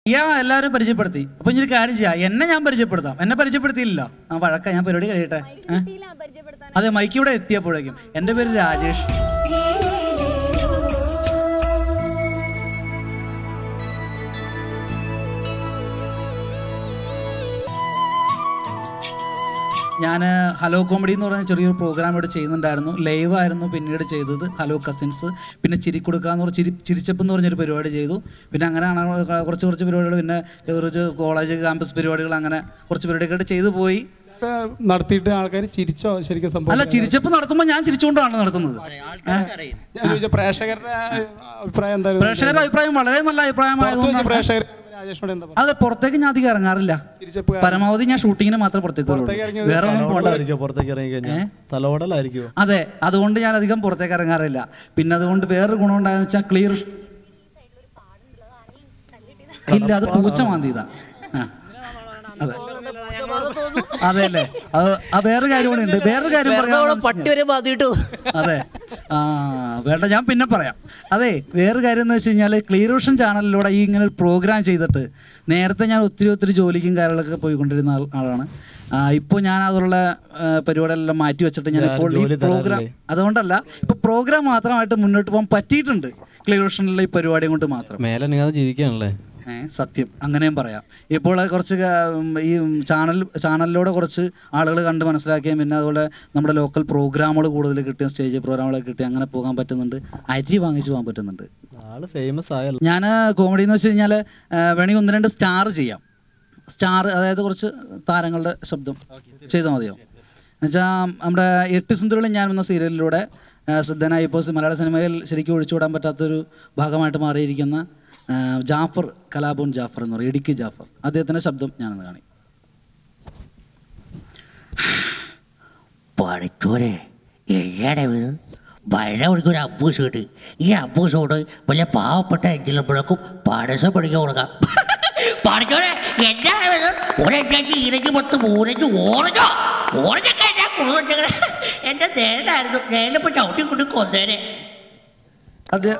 ഇയാ എല്ലാവരും പരിചയപ്പെടുത്തി അപ്പൊ ഇനി ഒരു കാര്യം ചെയ്യാം എന്നെ ഞാൻ പരിചയപ്പെടുത്താം എന്നെ പരിചയപ്പെടുത്തിയില്ല ആ വഴക്ക ഞാൻ പരിപാടി കഴിയട്ടെ ഏ? അതെ മൈക്ക് ഇവിടെ എത്തിയപ്പോഴേക്കും എൻ്റെ പേര് രാജേഷ് ഞാൻ ഹലോ കോമഡി എന്ന് പറയുന്ന ചെറിയൊരു പ്രോഗ്രാം ഇവിടെ ചെയ്യുന്നുണ്ടായിരുന്നു ലൈവ് ആയിരുന്നു പിന്നീട് ചെയ്തത് ഹലോ കസിൻസ് പിന്നെ ചിരിക്കൊടുക്കുക എന്ന് പറഞ്ഞ ചിരി ചിരിച്ചപ്പ് എന്ന് പറഞ്ഞൊരു പരിപാടി ചെയ്തു പിന്നെ അങ്ങനെയാണ് കുറച്ച് കുറച്ച് പരിപാടികൾ പിന്നെ കുറച്ച് കോളേജ് ക്യാമ്പസ് പരിപാടികൾ അങ്ങനെ കുറച്ച് പരിപാടികളായിട്ട് ചെയ്തു പോയി ഒക്കെ നടത്തിയിട്ട് ആൾക്കാർ ചിരിച്ചോ ശരിക്കും സംഭവം അല്ല ചിരിച്ചപ്പ് നടത്തുമ്പോൾ ഞാൻ ചിരിച്ചുകൊണ്ടാണ് നടത്തുന്നത് ഞാൻ ചോദിച്ച പ്രേക്ഷകരുടെ അഭിപ്രായം എന്തായാലും പ്രേക്ഷകരുടെ അഭിപ്രായം വളരെ നല്ല പുറത്ത് വെച്ച് അഭിപ്രായമായതുകൊണ്ട് പ്രേക്ഷകർ രാജേഷിനോട് എന്താ അതെ പുറത്തേക്ക് ഞാൻ അധികം ഇറങ്ങാറില്ല ചിരിച്ചപ്പ് പരമാവധി ഞാൻ ഷൂട്ടിങ്ങിന് മാത്രമേ പുറത്തേക്ക് വരുള്ളൂ വേറെ ഒന്നും പോകണ്ട തലോടലായിരിക്കോ പുറത്തേക്ക് ഇറങ്ങി കഴിഞ്ഞാൽ തലോടലായിരിക്കോ അതെ അതുകൊണ്ട് ഞാൻ അധികം പുറത്തേക്ക് ഇറങ്ങാറില്ല പിന്നെ അതുകൊണ്ട് വേറൊരു ഗുണം ഉണ്ടായെന്ന് വെച്ചാൽ ക്ലിയർ ഇല്ല അത് പൂച്ച മാന്തിയതാ ആ. അതെ അതെ അല്ലേ അത് ആ വേറൊരു കാര്യം കൂടി ഉണ്ട് വേറൊരു കാര്യം പറയാൻ പട്ടി വരെ ബാധിട്ടു അതെ ആ വേണ്ട ഞാൻ പിന്നെ പറയാം അതെ വേറൊരു കാര്യം എന്ന് വെച്ച് കഴിഞ്ഞാൽ ക്ലിയറൂഷൻ ചാനലിലൂടെ ഈ ഇങ്ങനെ ഒരു പ്രോഗ്രാം ചെയ്തിട്ട് നേരത്തെ ഞാൻ ഒത്തിരി ഒത്തിരി ജോലിക്കും കാര്യങ്ങളൊക്കെ പോയിക്കൊണ്ടിരുന്ന ആൾ- ആളാണ് ഇപ്പോൾ ഞാൻ അതുള്ള ആ, പരിപാടികളെല്ലാം മാറ്റി വെച്ചിട്ട് ഞാൻ ഇപ്പോൾ ഈ ജോലി പ്രോഗ്രാം തരാറില്ലേ? അതുകൊണ്ടല്ല ഇപ്പോൾ പ്രോഗ്രാം മാത്രമായിട്ട് മുന്നോട്ട് പോകാൻ പറ്റിയിട്ടുണ്ട് ക്ലിയറൂഷനിലെ ഈ പരിപാടി കൊണ്ട് മാത്രം മേലെ നീങ്ങാതെ ജീവിക്കാണല്ലേ ഏ, സത്യം അങ്ങനെയും പറയാം ഇപ്പോൾ കുറച്ച് ക- ഉം, ഈ ചാനൽ ചാനലിലൂടെ കുറച്ച് ആളുകൾ കണ്ട് മനസ്സിലാക്കിയും പിന്നെ അതുപോലെ നമ്മുടെ ലോക്കൽ പ്രോഗ്രാമുകൾ കൂടുതൽ കിട്ടിയ സ്റ്റേജ് പ്രോഗ്രാമുകളൊക്കെ കിട്ടി അങ്ങനെ പോകാൻ പറ്റുന്നുണ്ട് അരി വാങ്ങിച്ച് പോകാൻ പറ്റുന്നുണ്ട് ആള് ഫേമസ് ആയല്ലോ ഞാൻ കോമഡി എന്ന് വെച്ച് കഴിഞ്ഞാൽ വേണമെങ്കിൽ ഒന്ന് രണ്ട് സ്റ്റാർ ചെയ്യാം സ്റ്റാർ അതായത് കുറച്ച് താരങ്ങളുടെ ശബ്ദം ചെയ്താൽ മതിയോ എന്നുവെച്ചാൽ നമ്മുടെ എട്ട് സുന്ദരികളും ഞാൻ എന്ന സീരിയലിലൂടെ ആ, സിദ്ധനായി ഇപ്പോൾ മലയാള സിനിമയിൽ ശരിക്കും ഒഴിച്ചുവിടാൻ പറ്റാത്തൊരു ഭാഗമായിട്ട് മാറിയിരിക്കുന്ന ആ, ജാഫർ കലാബോൻ ജാഫർ എന്ന് പറയും ഇടുക്കി ജാഫർ അദ്ദേഹത്തിൻ്റെ ശബ്ദം ഞാനൊന്ന് കാണി പഠിച്ചോരെ എഴുതാടെ ഇത് വഴ ഒരു അപ്പൂസ് കിട്ടി ഈ അപ്പൂസോട് വലിയ പാവപ്പെട്ട എഞ്ചിലുമ്പോഴേക്കും പാടസം പഠിക്കാൻ കൊടുക്കാം പഠിച്ചോരെ എന്താണ് ഇത് ഒരഞ്ചാഞ്ച് ഇരഞ്ഞ് പത്ത് മൂരഞ്ഞ് ഓറഞ്ഞോ ഓറഞ്ഞൊക്കെ ഞാൻ കുടുംബ എൻ്റെ നേരായിരുന്നു നേരിപ്പോൾ ചവിട്ടി കൂട്ടി കൊന്നേനെ അത്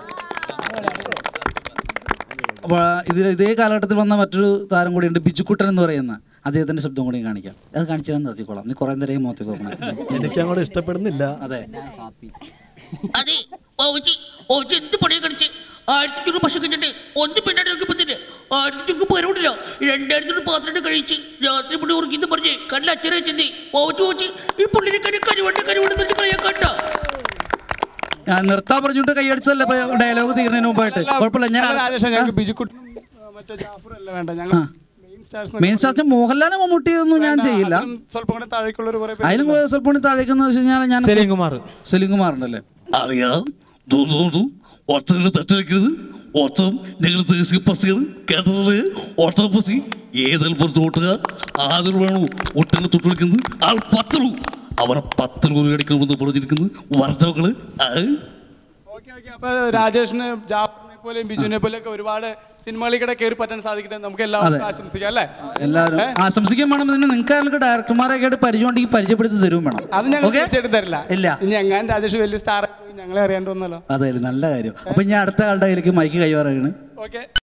അപ്പോൾ ഇതിൽ ഇതേ കാലഘട്ടത്തിൽ വന്ന മറ്റൊരു താരം കൂടിയുണ്ട് ബിജുക്കുട്ടൻ എന്ന് പറയുന്ന അദ്ദേഹത്തിൻ്റെ ശബ്ദം കൂടി കാണിക്കാം അത് കാണിച്ചു തരാൻ നിർത്തിക്കോളാം നീ കുറേ നേരം മോത്തി പോകണം എനിക്ക് അങ്ങോട്ട് ഇഷ്ടപ്പെടുന്നില്ല അതെ അതെ ഓച്ചി ഓച്ചി എന്ത് പണിയെ കളിച്ച് ആയിരത്തി അഞ്ഞൂറ് പശു കഴിഞ്ഞിട്ട് ഒന്ന് പിന്നാടി നോക്കിയപ്പോത്തിന് ആയിരത്തി അഞ്ഞൂറ് പേരോടില്ല രണ്ടായിരത്തി അഞ്ഞൂറ് പാത്രം കഴിച്ച് രാത്രി പണി ഉറക്കിന്ന് പറഞ്ഞ് കണ്ട അച്ഛനെ ചെന്തി ഓച്ചി ഓച്ചി ഈ പുള്ളിനെ കരി കരിവണ്ട് കരിവണ്ട് തന്നെ കളിയാൻ കണ്ട ഞാൻ നിർത്താൻ പറഞ്ഞിട്ട് കൈയടിച്ചതല്ലേ ഇപ്പൊ ഡയലോഗ് തീർന്നതിന് മുമ്പായിട്ട് കുഴപ്പമില്ല ഞാൻ രാജേഷ് ഞങ്ങൾക്ക് ബിജുക്കുട്ടി മറ്റേ ജാഫർ അല്ല വേണ്ട ഞങ്ങൾ മെയിൻ സ്റ്റാർസ് മെയിൻ സ്റ്റാർച്ച് മോഹൻലാലും മമ്മൂട്ടി ഒന്നും ഞാൻ ചെയ്യില്ല സ്വല്പം കൂടെ താഴേക്കുള്ള ഒരു കുറെ അതിലും കൂടുതൽ സ്വല്പം കൂടി താഴേക്കെന്ന് വെച്ച് കഴിഞ്ഞാൽ ഞാൻ സലീം കുമാർ സലീം കുമാർ ഉണ്ടല്ലേ അറിയാം തോന്നുന്നു ഒറ്റകൾ തട്ടിവെക്കരുത് ഒറ്റം ഞങ്ങൾ ദേശീയ പസികൾ കേട്ടത് ഒട്ട പസി ഏതൽപ്പുറത്ത് ഓട്ടുക ആദർ വേണോ ഒട്ടങ്ങൾ തൊട്ടുവിളിക്കുന്നത് ആൾ പത്തളു അവരെ പത്ത് രൂപ അടിക്കണമെന്ന് പറഞ്ഞിരിക്കുന്നത് വർദ്ധമക്കള് ഓക്കെ ഓക്കെ അപ്പൊ രാജേഷിന് ജാഫറിനെ പോലെയും ബിജുവിനെ പോലെയൊക്കെ ഒരുപാട് സിനിമകളിൽ കയറി പറ്റാൻ സാധിക്കട്ടെ നമുക്ക് എല്ലാവർക്കും ആശംസിക്കാം അല്ലേ എല്ലാവരും ആശംസിക്കാൻ വേണം ഇതിന് നിങ്ങൾക്ക് ആൾക്ക് ഡയറക്ടർമാരൊക്കെ ആയിട്ട് പരിചയം ഉണ്ടെങ്കിൽ പരിചയപ്പെടുത്തി തരും വേണം അത് ഞങ്ങൾ ഓക്കെ തീർച്ചയായിട്ടും തരില്ല ഇല്ല ഇനി എങ്ങാൻ രാജേഷ് വലിയ സ്റ്റാർ ഞങ്ങളെ അറിയാണ്ട് വന്നല്ലോ അതെ നല്ല കാര്യം അപ്പൊ ഞാൻ അടുത്ത ആളുടെ കയ്യിലേക്ക് മൈക്ക് കൈമാറുകയാണ് ഓക്കെ